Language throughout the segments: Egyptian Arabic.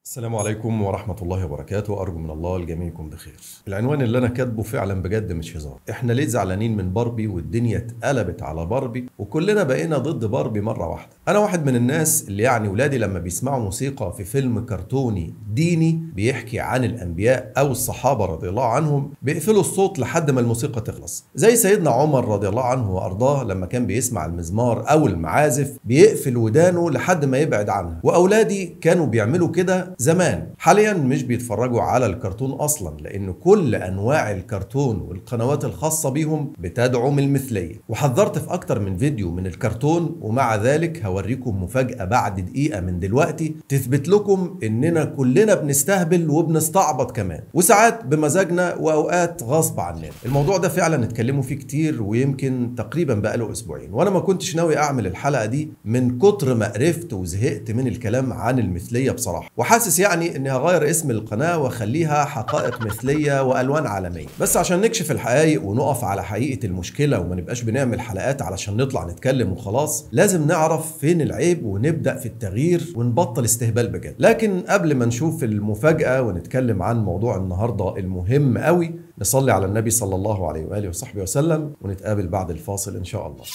السلام عليكم ورحمة الله وبركاته أرجو من الله الجميع يكون بخير العنوان اللي أنا كاتبه فعلا بجد مش هزار إحنا ليه زعلانين من باربي والدنيا اتقلبت على باربي وكلنا بقينا ضد باربي مرة واحدة أنا واحد من الناس اللي يعني ولادي لما بيسمعوا موسيقى في فيلم كرتوني ديني بيحكي عن الأنبياء أو الصحابة رضي الله عنهم بيقفلوا الصوت لحد ما الموسيقى تخلص زي سيدنا عمر رضي الله عنه وأرضاه لما كان بيسمع المزمار أو المعازف بيقفل ودانه لحد ما يبعد عنها وأولادي كانوا بيعملوا كده زمان حاليا مش بيتفرجوا على الكرتون اصلا لان كل انواع الكرتون والقنوات الخاصه بيهم بتدعم المثليه وحذرت في اكتر من فيديو من الكرتون ومع ذلك هوريكم مفاجاه بعد دقيقه من دلوقتي تثبت لكم اننا كلنا بنستهبل وبنستعبط كمان وساعات بمزاجنا واوقات غصب عننا الموضوع ده فعلا اتكلموا فيه كتير ويمكن تقريبا بقاله اسبوعين وانا ما كنتش ناوي اعمل الحلقه دي من كتر ما قرفت وزهقت من الكلام عن المثليه بصراحه وحاسس يعني اني هغير اسم القناه واخليها حقائق مثليه والوان عالميه بس عشان نكشف الحقائق ونقف على حقيقه المشكله وما نبقاش بنعمل حلقات علشان نطلع نتكلم وخلاص لازم نعرف فين العيب ونبدا في التغيير ونبطل استهبال بجد لكن قبل ما نشوف المفاجاه ونتكلم عن موضوع النهارده المهم قوي نصلي على النبي صلى الله عليه واله وصحبه وسلم ونتقابل بعد الفاصل ان شاء الله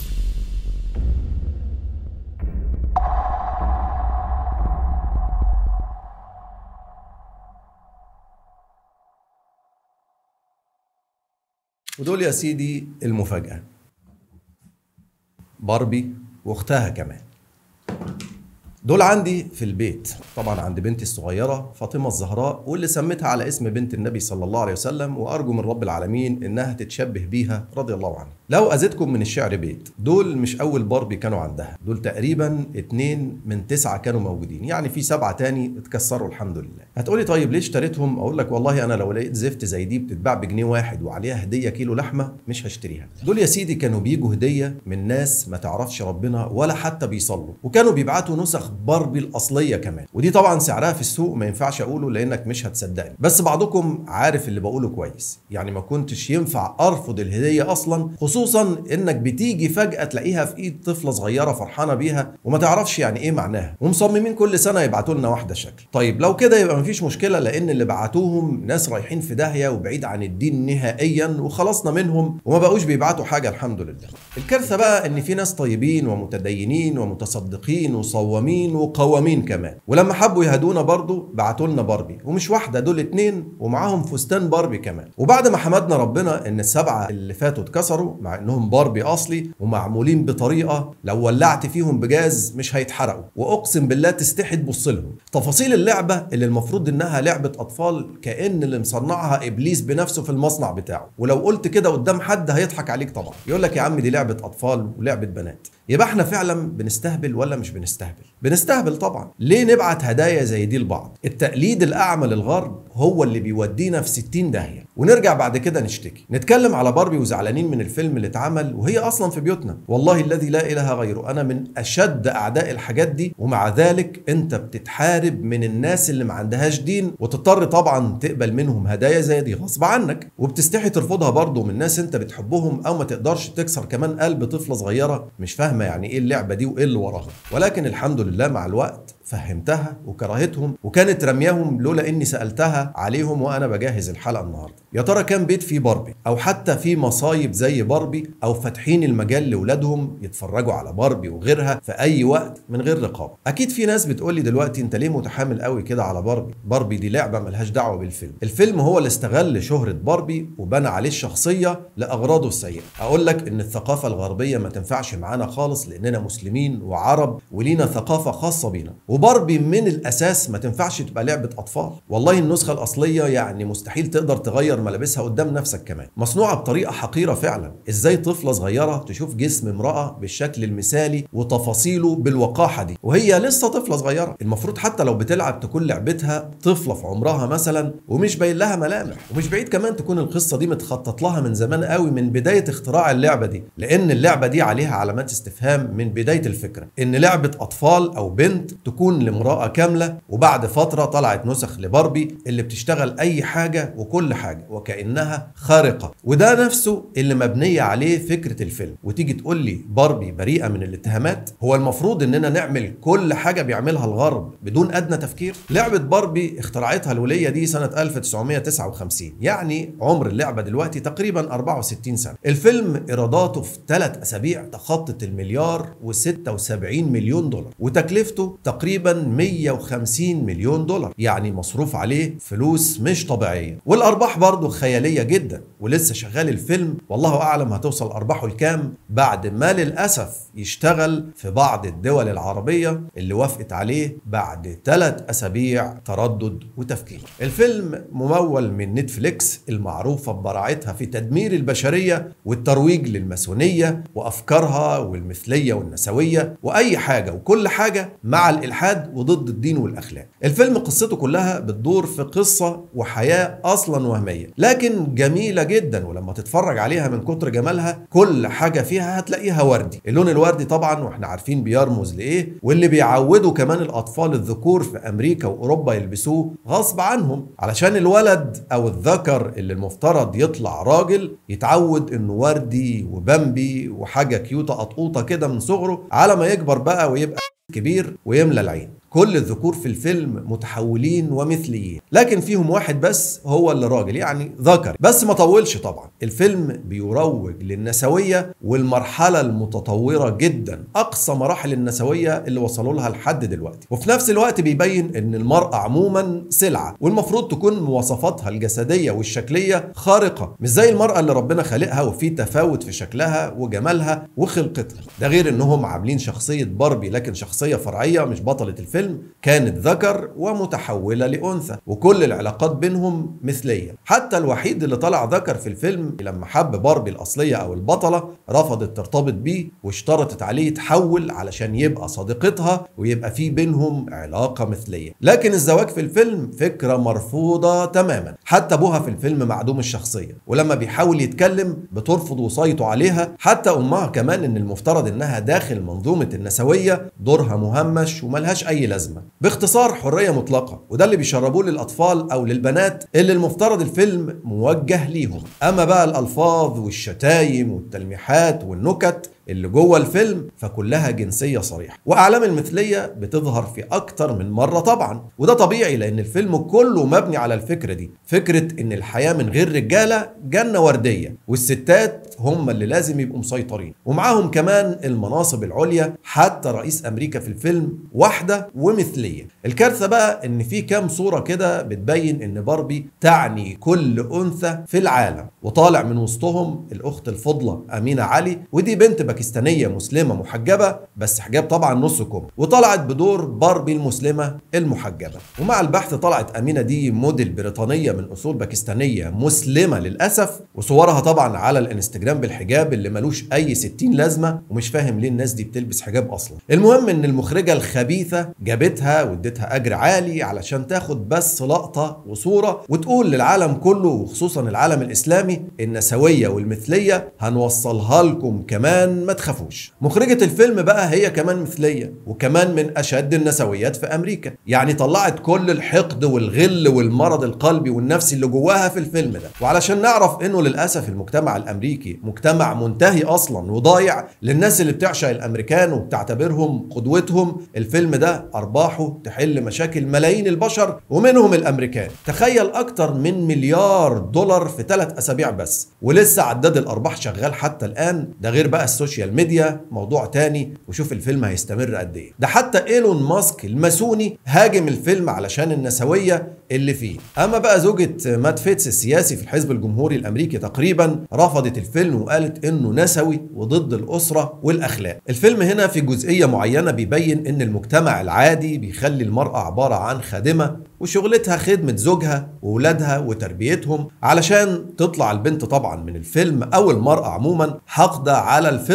ودول يا سيدي المفاجأة باربي واختها كمان دول عندي في البيت طبعا عند بنتي الصغيرة فاطمة الزهراء واللي سميتها على اسم بنت النبي صلى الله عليه وسلم وأرجو من رب العالمين إنها تتشبه بيها رضي الله عنها لو أزيدكم من الشعر بيت دول مش أول باربي كانوا عندها دول تقريبا اتنين من تسعة كانوا موجودين يعني في سبعة تاني اتكسروا الحمد لله هتقولي طيب ليه اشتريتهم أقول لك والله أنا لو لقيت زفت زي دي بتتباع بجنيه واحد وعليها هدية كيلو لحمة مش هشتريها دول يا سيدي كانوا بيجوا هدية من ناس ما تعرفش ربنا ولا حتى بيصلوا وكانوا بيبعتوا نسخ باربي الأصلية كمان ودي طبعا سعرها في السوق ما ينفعش أقوله لأنك مش هتصدقني بس بعضكم عارف اللي بقوله كويس يعني ما كنتش ينفع أرفض الهدية أصلا خصوصا إنك بتيجي فجأة تلاقيها في إيد طفلة صغيرة فرحانة بيها وما تعرفش يعني إيه معناها ومصممين كل سنة يبعتوا لنا واحدة شكل طيب لو كده يبقى مفيش مشكلة لأن اللي بعتوهم ناس رايحين في داهية وبعيد عن الدين نهائيا وخلصنا منهم وما بقوش بيبعتوا حاجة الحمد لله الكارثة بقى إن في ناس طيبين ومتدينين ومتصدقين وصوامين وقوامين كمان ولما حبوا يهدونا برضو بعتوا لنا باربي ومش واحدة دول اتنين ومعاهم فستان باربي كمان وبعد ما حمدنا ربنا ان السبعة اللي فاتوا اتكسروا مع انهم باربي اصلي ومعمولين بطريقة لو ولعت فيهم بجاز مش هيتحرقوا واقسم بالله تستحي تبص لهم تفاصيل اللعبة اللي المفروض انها لعبة اطفال كأن اللي مصنعها ابليس بنفسه في المصنع بتاعه ولو قلت كده قدام حد هيضحك عليك طبعا يقول لك يا عم دي لعبة اطفال ولعبة بنات يبقى احنا فعلا بنستهبل ولا مش بنستهبل بنستهبل طبعا ليه نبعت هدايا زي دي لبعض التقليد الاعمى للغرب هو اللي بيودينا في 60 داهيه ونرجع بعد كده نشتكي نتكلم على باربي وزعلانين من الفيلم اللي اتعمل وهي اصلا في بيوتنا والله الذي لا اله غيره انا من اشد اعداء الحاجات دي ومع ذلك انت بتتحارب من الناس اللي ما عندهاش دين وتضطر طبعا تقبل منهم هدايا زي دي غصب عنك وبتستحي ترفضها برضه من ناس انت بتحبهم او ما تقدرش تكسر كمان قلب طفله صغيره مش فاهمه يعني ايه اللعبه دي وايه اللي وراها ولكن الحمد لله مع الوقت فهمتها وكرهتهم وكانت رمياهم لولا اني سالتها عليهم وانا بجهز الحلقه النهارده يا ترى كام بيت فيه باربي او حتى في مصايب زي باربي او فاتحين المجال لاولادهم يتفرجوا على باربي وغيرها في اي وقت من غير رقابه اكيد في ناس بتقول لي دلوقتي انت ليه متحامل قوي كده على باربي باربي دي لعبه ملهاش دعوه بالفيلم الفيلم هو اللي استغل شهره باربي وبنى عليه الشخصيه لاغراضه السيئه اقول لك ان الثقافه الغربيه ما تنفعش معانا خالص لاننا مسلمين وعرب ولينا ثقافه خاصه بينا وباربي من الاساس ما تنفعش تبقى لعبه اطفال والله النسخه الاصليه يعني مستحيل تقدر تغير ملابسها قدام نفسك كمان مصنوعه بطريقه حقيره فعلا ازاي طفله صغيره تشوف جسم امراه بالشكل المثالي وتفاصيله بالوقاحه دي وهي لسه طفله صغيره المفروض حتى لو بتلعب تكون لعبتها طفله في عمرها مثلا ومش باين لها ملامح ومش بعيد كمان تكون القصه دي متخطط لها من زمان قوي من بدايه اختراع اللعبه دي لان اللعبه دي عليها علامات استفهام من بدايه الفكره ان لعبه اطفال او بنت تكون تكون لامرأة كاملة وبعد فترة طلعت نسخ لباربي اللي بتشتغل أي حاجة وكل حاجة وكأنها خارقة وده نفسه اللي مبنية عليه فكرة الفيلم وتيجي تقول لي باربي بريئة من الاتهامات هو المفروض إننا نعمل كل حاجة بيعملها الغرب بدون أدنى تفكير لعبة باربي اخترعتها الولية دي سنة 1959 يعني عمر اللعبة دلوقتي تقريبا 64 سنة الفيلم إيراداته في ثلاث أسابيع تخطت المليار و76 مليون دولار وتكلفته تقريبا 150 مليون دولار يعني مصروف عليه فلوس مش طبيعية والأرباح برضه خيالية جدا ولسه شغال الفيلم والله أعلم هتوصل أرباحه لكام بعد ما للأسف يشتغل في بعض الدول العربية اللي وافقت عليه بعد ثلاث أسابيع تردد وتفكير الفيلم ممول من نتفليكس المعروفة ببراعتها في تدمير البشرية والترويج للماسونية وأفكارها والمثلية والنسوية وأي حاجة وكل حاجة مع الإلحاد وضد الدين والأخلاق الفيلم قصته كلها بتدور في قصة وحياة أصلا وهمية لكن جميلة جدا ولما تتفرج عليها من كتر جمالها كل حاجة فيها هتلاقيها وردي اللون الوردي طبعا واحنا عارفين بيرمز لإيه واللي بيعودوا كمان الأطفال الذكور في أمريكا وأوروبا يلبسوه غصب عنهم علشان الولد أو الذكر اللي المفترض يطلع راجل يتعود إنه وردي وبامبي وحاجة كيوتة قطقوطة كده من صغره على ما يكبر بقى ويبقى كبير ويملى العين كل الذكور في الفيلم متحولين ومثليين لكن فيهم واحد بس هو اللي راجل يعني ذكر بس ما طولش طبعا الفيلم بيروج للنسوية والمرحلة المتطورة جدا أقصى مراحل النسوية اللي وصلوا لها لحد دلوقتي وفي نفس الوقت بيبين أن المرأة عموما سلعة والمفروض تكون مواصفاتها الجسدية والشكلية خارقة مش زي المرأة اللي ربنا خالقها وفي تفاوت في شكلها وجمالها وخلقتها ده غير انهم عاملين شخصية باربي لكن شخصية فرعية مش بطلة الفيلم الفيلم كانت ذكر ومتحولة لأنثى وكل العلاقات بينهم مثلية حتى الوحيد اللي طلع ذكر في الفيلم لما حب باربي الأصلية أو البطلة رفضت ترتبط بيه واشترطت عليه يتحول علشان يبقى صديقتها ويبقى في بينهم علاقة مثلية لكن الزواج في الفيلم فكرة مرفوضة تماما حتى أبوها في الفيلم معدوم الشخصية ولما بيحاول يتكلم بترفض وصايته عليها حتى أمها كمان إن المفترض إنها داخل منظومة النسوية دورها مهمش وملهاش أي لازمه باختصار حريه مطلقه وده اللي بيشربوه للاطفال او للبنات اللي المفترض الفيلم موجه ليهم اما بقى الالفاظ والشتايم والتلميحات والنكت اللي جوه الفيلم فكلها جنسية صريحة وأعلام المثلية بتظهر في أكتر من مرة طبعا وده طبيعي لأن الفيلم كله مبني على الفكرة دي فكرة إن الحياة من غير رجالة جنة وردية والستات هم اللي لازم يبقوا مسيطرين ومعاهم كمان المناصب العليا حتى رئيس أمريكا في الفيلم واحدة ومثلية الكارثة بقى إن في كام صورة كده بتبين إن باربي تعني كل أنثى في العالم وطالع من وسطهم الأخت الفضلة أمينة علي ودي بنت باكستانية مسلمة محجبة بس حجاب طبعا نص كم وطلعت بدور باربي المسلمة المحجبة ومع البحث طلعت أمينة دي موديل بريطانية من أصول باكستانية مسلمة للأسف وصورها طبعا على الانستجرام بالحجاب اللي ملوش أي ستين لازمة ومش فاهم ليه الناس دي بتلبس حجاب أصلا المهم إن المخرجة الخبيثة جابتها واديتها أجر عالي علشان تاخد بس لقطة وصورة وتقول للعالم كله وخصوصا العالم الإسلامي النسوية والمثلية هنوصلها لكم كمان ما تخافوش مخرجة الفيلم بقى هي كمان مثلية وكمان من أشد النسويات في أمريكا يعني طلعت كل الحقد والغل والمرض القلبي والنفسي اللي جواها في الفيلم ده وعلشان نعرف انه للأسف المجتمع الأمريكي مجتمع منتهي أصلا وضايع للناس اللي بتعشق الأمريكان وبتعتبرهم قدوتهم الفيلم ده أرباحه تحل مشاكل ملايين البشر ومنهم الأمريكان تخيل أكتر من مليار دولار في ثلاث أسابيع بس ولسه عداد الأرباح شغال حتى الآن ده غير بقى السوشيال ميديا موضوع تاني وشوف الفيلم هيستمر قد ايه ده حتى ايلون ماسك الماسوني هاجم الفيلم علشان النسويه اللي فيه اما بقى زوجة مات فيتس السياسي في الحزب الجمهوري الامريكي تقريبا رفضت الفيلم وقالت انه نسوي وضد الاسره والاخلاق الفيلم هنا في جزئيه معينه بيبين ان المجتمع العادي بيخلي المراه عباره عن خادمه وشغلتها خدمة زوجها وولادها وتربيتهم علشان تطلع البنت طبعا من الفيلم أو المرأة عموما حاقدة على الفطرة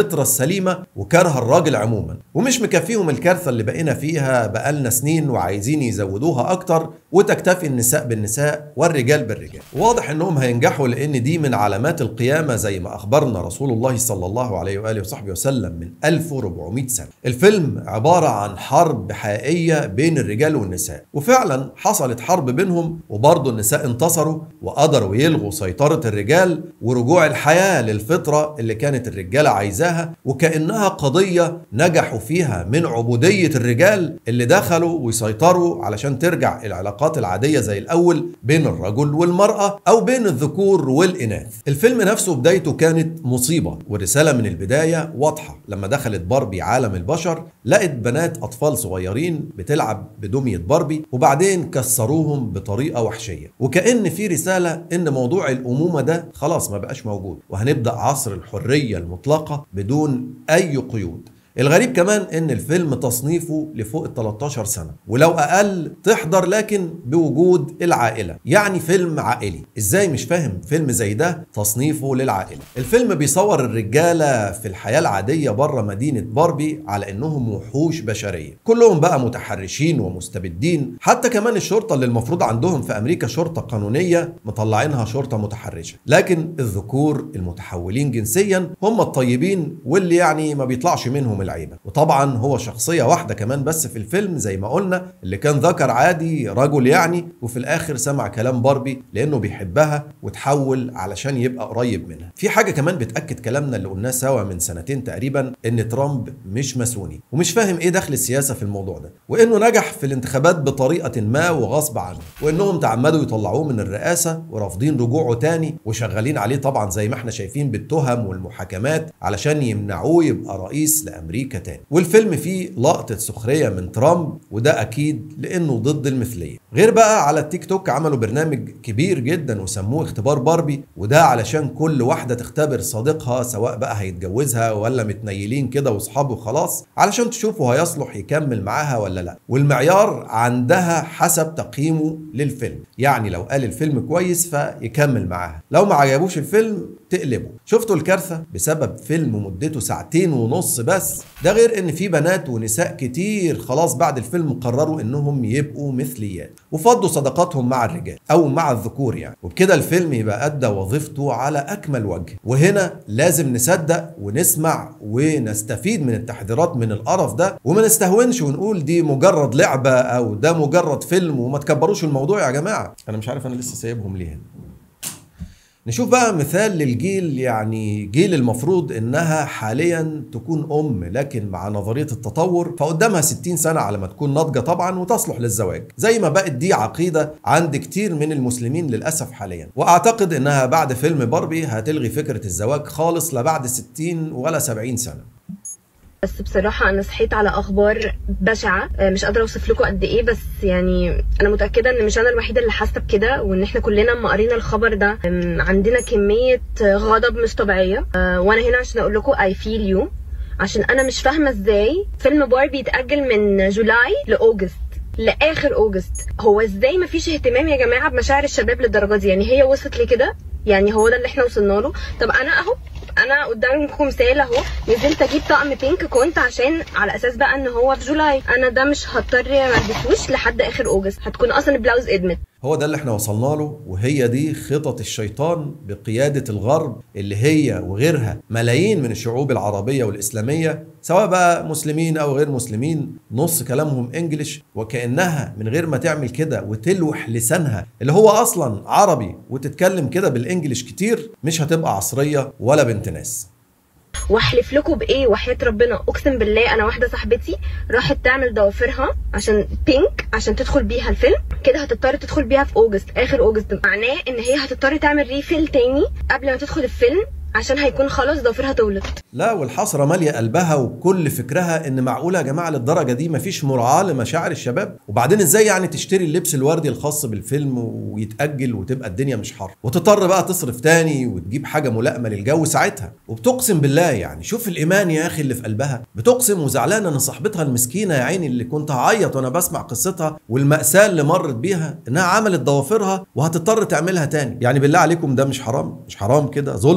الفطره السليمه وكره الراجل عموما ومش مكفيهم الكارثه اللي بقينا فيها بقالنا سنين وعايزين يزودوها اكتر وتكتفي النساء بالنساء والرجال بالرجال واضح انهم هينجحوا لان دي من علامات القيامه زي ما اخبرنا رسول الله صلى الله عليه واله وصحبه وسلم من 1400 سنه الفيلم عباره عن حرب حقيقيه بين الرجال والنساء وفعلا حصلت حرب بينهم وبرضه النساء انتصروا وقدروا يلغوا سيطره الرجال ورجوع الحياه للفطره اللي كانت الرجاله عايزاها وكانها قضيه نجحوا فيها من عبوديه الرجال اللي دخلوا ويسيطروا علشان ترجع العلاقات العاديه زي الاول بين الرجل والمراه او بين الذكور والاناث الفيلم نفسه بدايته كانت مصيبه والرساله من البدايه واضحه لما دخلت باربي عالم البشر لقت بنات اطفال صغيرين بتلعب بدميه باربي وبعدين كسروهم بطريقه وحشيه وكان في رساله ان موضوع الامومه ده خلاص ما بقاش موجود وهنبدا عصر الحريه المطلقه بدون اي قيود الغريب كمان ان الفيلم تصنيفه لفوق ال 13 سنه ولو اقل تحضر لكن بوجود العائله يعني فيلم عائلي ازاي مش فاهم فيلم زي ده تصنيفه للعائله الفيلم بيصور الرجاله في الحياه العاديه بره مدينه باربي على انهم وحوش بشريه كلهم بقى متحرشين ومستبدين حتى كمان الشرطه اللي المفروض عندهم في امريكا شرطه قانونيه مطلعينها شرطه متحرشه لكن الذكور المتحولين جنسيا هم الطيبين واللي يعني ما بيطلعش منهم العيبه وطبعا هو شخصيه واحده كمان بس في الفيلم زي ما قلنا اللي كان ذكر عادي رجل يعني وفي الاخر سمع كلام باربي لانه بيحبها وتحول علشان يبقى قريب منها في حاجه كمان بتاكد كلامنا اللي قلناه سوا من سنتين تقريبا ان ترامب مش ماسوني ومش فاهم ايه دخل السياسه في الموضوع ده وانه نجح في الانتخابات بطريقه ما وغصب عنه وانهم تعمدوا يطلعوه من الرئاسه ورافضين رجوعه تاني وشغالين عليه طبعا زي ما احنا شايفين بالتهم والمحاكمات علشان يمنعوه يبقى رئيس لامريكا تاني والفيلم فيه لقطه سخريه من ترامب وده اكيد لانه ضد المثليه غير بقى على التيك توك عملوا برنامج كبير جدا وسموه اختبار باربي وده علشان كل واحده تختبر صديقها سواء بقى هيتجوزها ولا متنيلين كده واصحابه خلاص علشان تشوفوا هيصلح يكمل معاها ولا لا والمعيار عندها حسب تقييمه للفيلم يعني لو قال الفيلم كويس فيكمل معاها لو ما عجبوش الفيلم تقلبه شفتوا الكارثه بسبب فيلم مدته ساعتين ونص بس ده غير ان في بنات ونساء كتير خلاص بعد الفيلم قرروا انهم يبقوا مثليات وفضوا صداقاتهم مع الرجال او مع الذكور يعني وبكده الفيلم يبقى ادى وظيفته على اكمل وجه وهنا لازم نصدق ونسمع ونستفيد من التحذيرات من القرف ده وما نستهونش ونقول دي مجرد لعبه او ده مجرد فيلم وما تكبروش الموضوع يا جماعه انا مش عارف انا لسه سايبهم ليه هنا نشوف بقى مثال للجيل يعني جيل المفروض انها حاليا تكون ام لكن مع نظريه التطور فقدامها 60 سنه على ما تكون ناضجه طبعا وتصلح للزواج زي ما بقت دي عقيده عند كتير من المسلمين للاسف حاليا واعتقد انها بعد فيلم باربي هتلغي فكره الزواج خالص لا بعد 60 ولا 70 سنه بس بصراحة أنا صحيت على أخبار بشعة مش قادرة أوصف لكم قد إيه بس يعني أنا متأكدة إن مش أنا الوحيدة اللي حاسة بكده وإن إحنا كلنا لما قرينا الخبر ده عندنا كمية غضب مش طبيعية وأنا هنا عشان أقول لكم I feel you عشان أنا مش فاهمة إزاي فيلم باربي يتأجل من جولاي لأوجست لاخر اوجست هو ازاي مفيش اهتمام يا جماعه بمشاعر الشباب للدرجه دي يعني هي وصلت لكده يعني هو ده اللي احنا وصلنا له طب انا اهو انا قدامكم مثال اهو نزلت اجيب طقم بينك كنت عشان على اساس بقى ان هو في جولاي انا ده مش هضطر ما البسوش لحد اخر اوجست هتكون اصلا البلاوز ادمت هو ده اللي احنا وصلنا له وهي دي خطط الشيطان بقيادة الغرب اللي هي وغيرها ملايين من الشعوب العربية والإسلامية سواء بقى مسلمين أو غير مسلمين نص كلامهم إنجليش وكأنها من غير ما تعمل كده وتلوح لسانها اللي هو أصلا عربي وتتكلم كده بالإنجليش كتير مش هتبقى عصرية ولا بنت ناس واحلف لكم بايه وحياه ربنا اقسم بالله انا واحده صاحبتي راحت تعمل ضوافرها عشان بينك عشان تدخل بيها الفيلم كده هتضطر تدخل بيها في اوجست اخر اوجست معناه ان هي هتضطر تعمل ريفيل تاني قبل ما تدخل الفيلم عشان هيكون خلاص ضوافرها طولت لا والحسرة مالية قلبها وكل فكرها ان معقولة يا جماعة للدرجة دي مفيش مراعاة لمشاعر الشباب وبعدين ازاي يعني تشتري اللبس الوردي الخاص بالفيلم ويتأجل وتبقى الدنيا مش حر وتضطر بقى تصرف تاني وتجيب حاجة ملائمة للجو ساعتها وبتقسم بالله يعني شوف الإيمان يا أخي اللي في قلبها بتقسم وزعلانة ان صاحبتها المسكينة يا عيني اللي كنت هعيط وانا بسمع قصتها والمأساة اللي مرت بيها انها عملت ضوافرها وهتضطر تعملها تاني يعني بالله عليكم ده مش حرام مش حرام كده ظلم ده ولا مش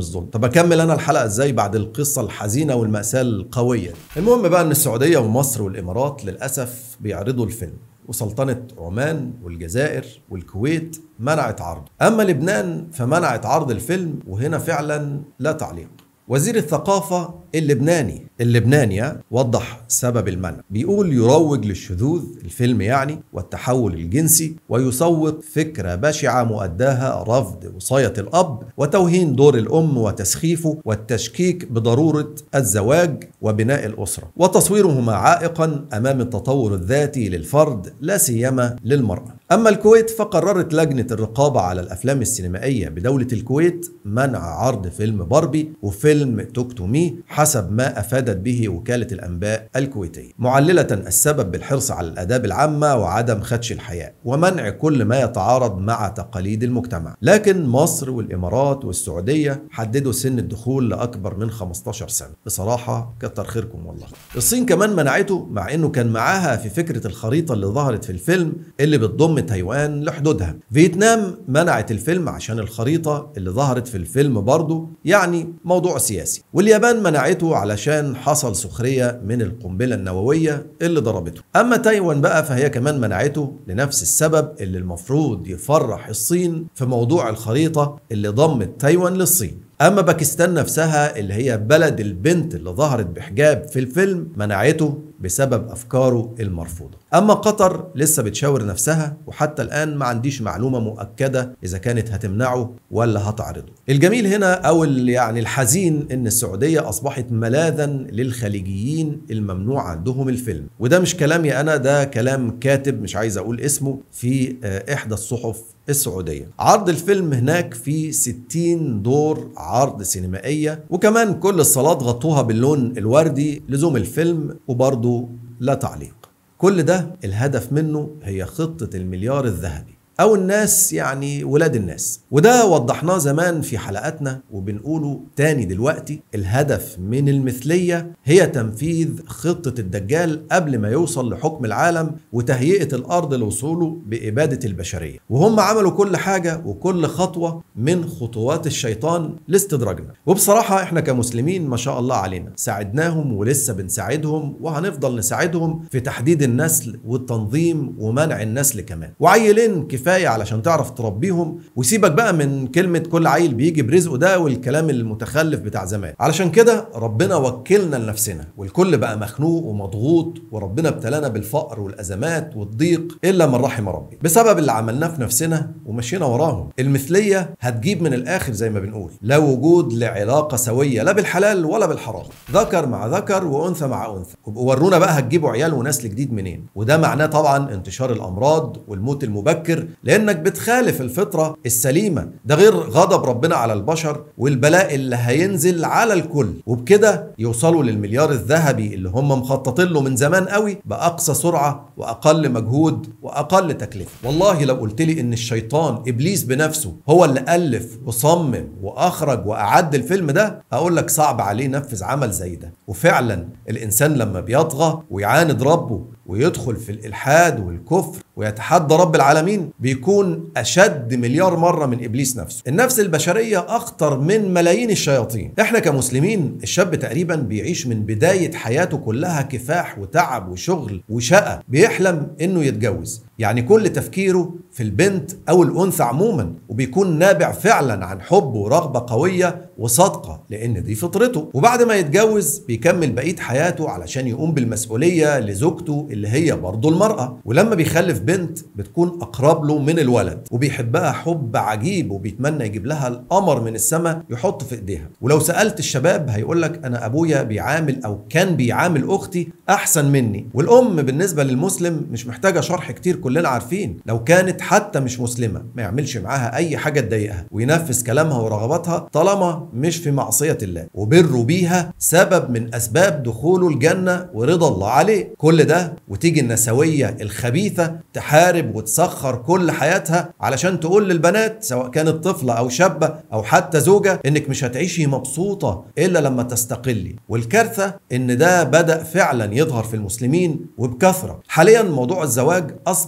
الظلم طب اكمل انا الحلقه ازاي بعد القصه الحزينه والماساه القويه دي؟ المهم بقى ان السعوديه ومصر والامارات للاسف بيعرضوا الفيلم وسلطنة عمان والجزائر والكويت منعت عرضه أما لبنان فمنعت عرض الفيلم وهنا فعلا لا تعليق وزير الثقافة اللبناني اللبناني وضح سبب المنع بيقول يروج للشذوذ الفيلم يعني والتحول الجنسي ويسوق فكرة بشعة مؤداها رفض وصاية الأب وتوهين دور الأم وتسخيفه والتشكيك بضرورة الزواج وبناء الأسرة وتصويرهما عائقا أمام التطور الذاتي للفرد لا سيما للمرأة أما الكويت فقررت لجنة الرقابة على الأفلام السينمائية بدولة الكويت منع عرض فيلم باربي وفيلم توك تو مي حسب ما أفادت به وكالة الأنباء الكويتية معللة السبب بالحرص على الآداب العامة وعدم خدش الحياة ومنع كل ما يتعارض مع تقاليد المجتمع لكن مصر والإمارات والسعودية حددوا سن الدخول لأكبر من 15 سنة بصراحة كتر خيركم والله الصين كمان منعته مع أنه كان معاها في فكرة الخريطة اللي ظهرت في الفيلم اللي بتضم تايوان لحدودها فيتنام منعت الفيلم عشان الخريطة اللي ظهرت في الفيلم برضه يعني موضوع سياسي واليابان منعته علشان حصل سخرية من القنبلة النووية اللي ضربته أما تايوان بقى فهي كمان منعته لنفس السبب اللي المفروض يفرح الصين في موضوع الخريطة اللي ضمت تايوان للصين اما باكستان نفسها اللي هي بلد البنت اللي ظهرت بحجاب في الفيلم منعته بسبب افكاره المرفوضه اما قطر لسه بتشاور نفسها وحتى الان ما عنديش معلومه مؤكده اذا كانت هتمنعه ولا هتعرضه الجميل هنا او يعني الحزين ان السعوديه اصبحت ملاذا للخليجيين الممنوع عندهم الفيلم وده مش كلامي انا ده كلام كاتب مش عايز اقول اسمه في احدى الصحف السعودية عرض الفيلم هناك في 60 دور عرض سينمائية وكمان كل الصالات غطوها باللون الوردي لزوم الفيلم وبرضه لا تعليق كل ده الهدف منه هي خطة المليار الذهبي أو الناس يعني ولاد الناس وده وضحناه زمان في حلقاتنا وبنقوله تاني دلوقتي الهدف من المثلية هي تنفيذ خطة الدجال قبل ما يوصل لحكم العالم وتهيئة الأرض لوصوله بإبادة البشرية وهم عملوا كل حاجة وكل خطوة من خطوات الشيطان لاستدراجنا وبصراحة احنا كمسلمين ما شاء الله علينا ساعدناهم ولسه بنساعدهم وهنفضل نساعدهم في تحديد النسل والتنظيم ومنع النسل كمان وعيلين كفايه علشان تعرف تربيهم وسيبك بقى من كلمه كل عيل بيجي برزقه ده والكلام المتخلف بتاع زمان علشان كده ربنا وكلنا لنفسنا والكل بقى مخنوق ومضغوط وربنا ابتلانا بالفقر والازمات والضيق الا من رحم ربي بسبب اللي عملناه في نفسنا ومشينا وراهم المثليه هتجيب من الاخر زي ما بنقول لا وجود لعلاقه سويه لا بالحلال ولا بالحرام ذكر مع ذكر وانثى مع انثى ورونا بقى هتجيبوا عيال ونسل جديد منين وده معناه طبعا انتشار الامراض والموت المبكر لانك بتخالف الفطره السليمه ده غير غضب ربنا على البشر والبلاء اللي هينزل على الكل وبكده يوصلوا للمليار الذهبي اللي هم مخططين له من زمان قوي باقصى سرعه واقل مجهود واقل تكلفه والله لو قلت لي ان الشيطان ابليس بنفسه هو اللي الف وصمم واخرج واعد الفيلم ده اقول لك صعب عليه ينفذ عمل زي ده وفعلا الانسان لما بيطغى ويعاند ربه ويدخل في الالحاد والكفر ويتحدى رب العالمين بيكون اشد مليار مره من ابليس نفسه النفس البشريه اخطر من ملايين الشياطين احنا كمسلمين الشاب تقريبا بيعيش من بدايه حياته كلها كفاح وتعب وشغل وشقه بيحلم انه يتجوز يعني كل تفكيره في البنت او الانثى عموما وبيكون نابع فعلا عن حب ورغبه قويه وصادقه لان دي فطرته وبعد ما يتجوز بيكمل بقيه حياته علشان يقوم بالمسؤوليه لزوجته اللي هي برضه المراه ولما بيخلف بنت بتكون اقرب له من الولد وبيحبها حب عجيب وبيتمنى يجيب لها القمر من السماء يحط في ايديها ولو سالت الشباب هيقول لك انا ابويا بيعامل او كان بيعامل اختي احسن مني والام بالنسبه للمسلم مش محتاجه شرح كتير كلنا عارفين لو كانت حتى مش مسلمه ما يعملش معاها اي حاجه تضايقها وينفذ كلامها ورغباتها طالما مش في معصيه الله وبره بيها سبب من اسباب دخوله الجنه ورضا الله عليه كل ده وتيجي النسويه الخبيثه تحارب وتسخر كل حياتها علشان تقول للبنات سواء كانت طفله او شابه او حتى زوجه انك مش هتعيشي مبسوطه الا لما تستقلي والكارثه ان ده بدا فعلا يظهر في المسلمين وبكثره حاليا موضوع الزواج اصبح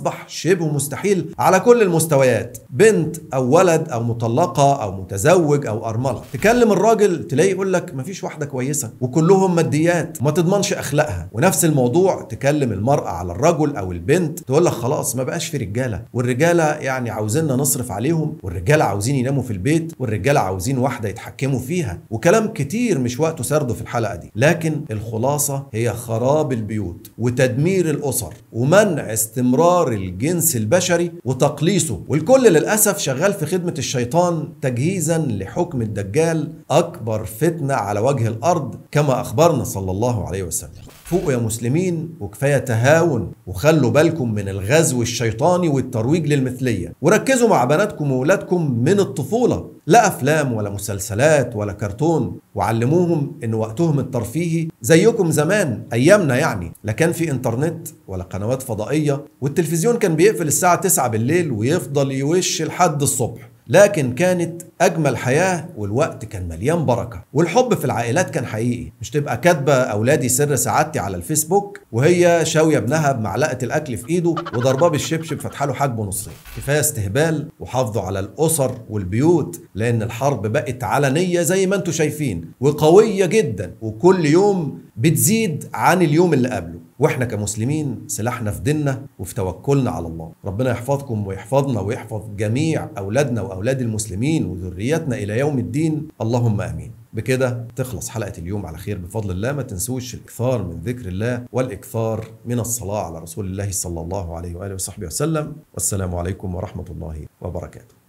اصبح شبه مستحيل على كل المستويات بنت او ولد او مطلقه او متزوج او ارمله تكلم الراجل تلاقيه يقول لك مفيش واحده كويسه وكلهم ماديات وما تضمنش اخلاقها ونفس الموضوع تكلم المراه على الرجل او البنت تقول لك خلاص ما بقاش في رجاله والرجاله يعني عاوزيننا نصرف عليهم والرجاله عاوزين يناموا في البيت والرجاله عاوزين واحده يتحكموا فيها وكلام كتير مش وقته سرده في الحلقه دي لكن الخلاصه هي خراب البيوت وتدمير الاسر ومنع استمرار الجنس البشري وتقليصه والكل للاسف شغال في خدمه الشيطان تجهيزا لحكم الدجال اكبر فتنه على وجه الارض كما اخبرنا صلى الله عليه وسلم فوقوا يا مسلمين وكفايه تهاون وخلوا بالكم من الغزو الشيطاني والترويج للمثليه وركزوا مع بناتكم وولادكم من الطفوله لا افلام ولا مسلسلات ولا كرتون وعلموهم ان وقتهم الترفيهي زيكم زمان ايامنا يعني لا كان في انترنت ولا قنوات فضائيه والتلفزيون كان بيقفل الساعه 9 بالليل ويفضل يوش لحد الصبح لكن كانت اجمل حياه والوقت كان مليان بركه والحب في العائلات كان حقيقي مش تبقى كاتبه اولادي سر سعادتي على الفيسبوك وهي شاويه ابنها بمعلقه الاكل في ايده وضرباه بالشبشب فاتحه له حاجبه نصين كفايه استهبال وحافظوا على الاسر والبيوت لان الحرب بقت علنيه زي ما انتم شايفين وقويه جدا وكل يوم بتزيد عن اليوم اللي قبله واحنا كمسلمين سلاحنا في ديننا وفي توكلنا على الله ربنا يحفظكم ويحفظنا ويحفظ جميع اولادنا واولاد المسلمين وذرياتنا الى يوم الدين اللهم امين بكده تخلص حلقة اليوم على خير بفضل الله ما تنسوش الإكثار من ذكر الله والإكثار من الصلاة على رسول الله صلى الله عليه وآله وصحبه وسلم والسلام عليكم ورحمة الله وبركاته